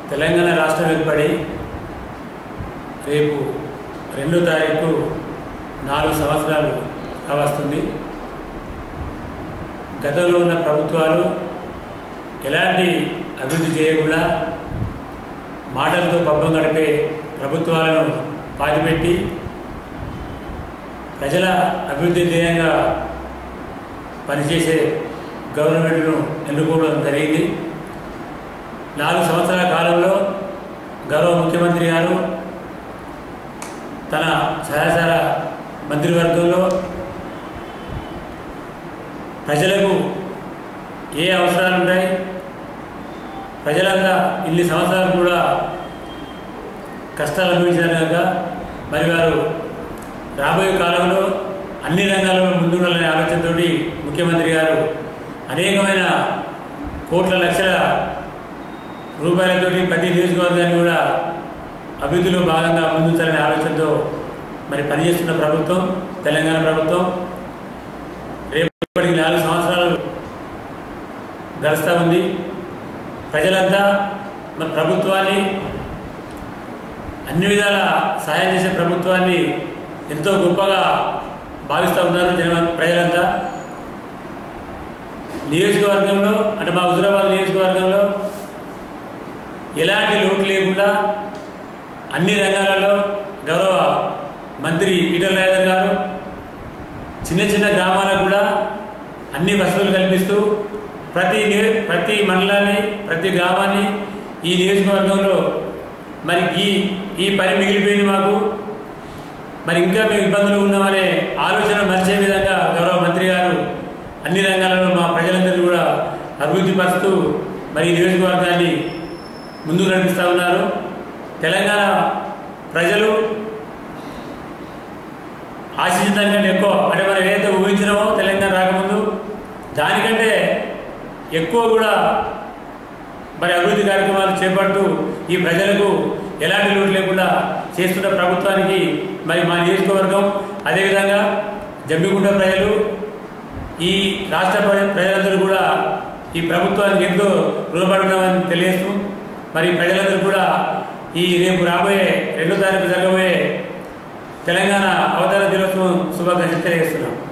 తెలంగాణ రాష్ట్రం ఏర్పడి రేపు రెండో తారీఖు నాలుగు సంవత్సరాలు కావస్తుంది గతంలో ఉన్న ప్రభుత్వాలు ఎలాంటి అభివృద్ధి చేయకుండా మాటలతో పబ్బం గడిపే ప్రభుత్వాలను పాతిపెట్టి ప్రజల అభివృద్ధి ధ్యేయంగా పనిచేసే గవర్నమెంట్ను ఎన్నుకోవడం జరిగింది నాలుగు సంవత్సరాల కాలంలో గౌరవ ముఖ్యమంత్రి గారు తన సహచార మంత్రివర్గంలో ప్రజలకు ఏ అవసరాలు ఉన్నాయి ప్రజలంతా ఇన్ని సంవత్సరాలు కూడా కష్టాలు అనుభవించారు కనుక మరి వారు రాబోయే కాలంలో అన్ని రంగాల్లో ముందుండాలనే ఆలోచనతో ముఖ్యమంత్రి గారు అనేకమైన కోట్ల లక్షల రూపాయలతోటి ప్రతి నియోజకవర్గాన్ని కూడా అభివృద్ధిలో భాగంగా ముందుంచాలనే ఆలోచనతో మరి పనిచేస్తున్న ప్రభుత్వం తెలంగాణ ప్రభుత్వం రేపటికి నాలుగు సంవత్సరాలు గడుస్తూ ఉంది ప్రజలంతా మన ప్రభుత్వాన్ని అన్ని విధాల సహాయం చేసే ప్రభుత్వాన్ని ఎంతో గొప్పగా భావిస్తూ ఉన్నారు జన ప్రజలంతా నియోజకవర్గంలో అంటే మా హుజురాబాద్ నియోజకవర్గంలో ఎలాంటి లోటు లేకుండా అన్ని రంగాలలో గౌరవ మంత్రి ఈటల రాజేందర్ గారు చిన్న చిన్న గ్రామాలకు కూడా అన్ని వసతులు కల్పిస్తూ ప్రతి నియో- ప్రతి మండలాన్ని ప్రతి గ్రామాన్ని ఈ నియోజకవర్గంలో మరి ఈ ఈ పని మిగిలిపోయింది మాకు మరి ఇంకా మేము ఇబ్బందులు ఉన్నామనే ఆలోచన మర్చే విధంగా గౌరవ మంత్రి గారు అన్ని రంగాలలో మా ప్రజలందరూ కూడా అభివృద్ధి పరుస్తూ మరి ఈ నియోజకవర్గాన్ని ముందుకు నడిపిస్తూ ఉన్నారు తెలంగాణ ప్రజలు ఆశించిన దానికంటే ఎక్కువ అంటే మనం ఏదైతే ఊహించినామో తెలంగాణ రాకముందు దానికంటే ఎక్కువ కూడా మరి అభివృద్ధి కార్యక్రమాలు చేపడుతూ ఈ ప్రజలకు ఎలాంటి లోటు లేకుండా చేస్తున్న ప్రభుత్వానికి మరి మా నియోజకవర్గం అదేవిధంగా జమ్మిగుంట ప్రజలు ఈ రాష్ట్ర ప్రజ- ప్రజలందరూ కూడా ఈ ప్రభుత్వానికి ఎంతో రుణపడుతున్నామని తెలియజేస్తూ మరి ప్రజలందరూ కూడా ఈ రేపు రాబోయే రెండో తారీఖు జరగబోయే తెలంగాణ అవతరణ దినోత్సవం శుభాకాంక్షలు తెలియజేస్తున్నాం